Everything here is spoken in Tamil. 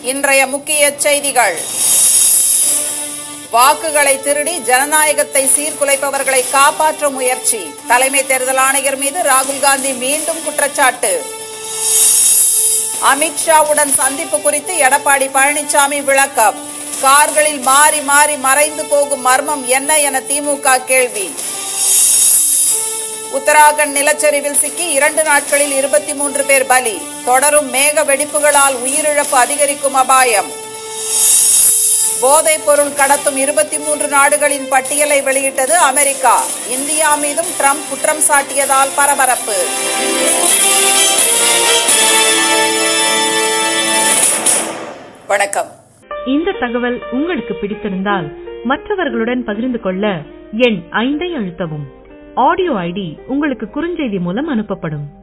இன்றைய முக்கிய செய்திகள் வாக்குகளை திருடி ஜனநாயகத்தை சீர்குலைப்பவர்களை காப்பாற்ற முயற்சி தலைமை தேர்தல் ஆணையர் மீது ராகுல் காந்தி மீண்டும் குற்றச்சாட்டு அமித்ஷாவுடன் சந்திப்பு குறித்து எடப்பாடி பழனிசாமி விளக்கம் கார்களில் மாறி மாறி மறைந்து போகும் மர்மம் என்ன என திமுக கேள்வி உத்தராகண்ட் நிலச்சரிவில் சிக்கி இரண்டு நாட்களில் இருபத்தி மூன்று பேர் பலி தொடரும் மேக வெடிப்புகளால் உயிரிழப்பு அதிகரிக்கும் அபாயம் போதைப் பொருள் கடத்தும் இருபத்தி மூன்று நாடுகளின் பட்டியலை வெளியிட்டது அமெரிக்கா இந்தியா மீதும் ட்ரம்ப் குற்றம் சாட்டியதால் பரபரப்பு வணக்கம் இந்த தகவல் உங்களுக்கு பிடித்திருந்தால் மற்றவர்களுடன் பகிர்ந்து கொள்ள எண் ஐந்தை அழுத்தவும் ஆடியோ ஐடி உங்களுக்கு குறுஞ்செய்தி மூலம் அனுப்பப்படும்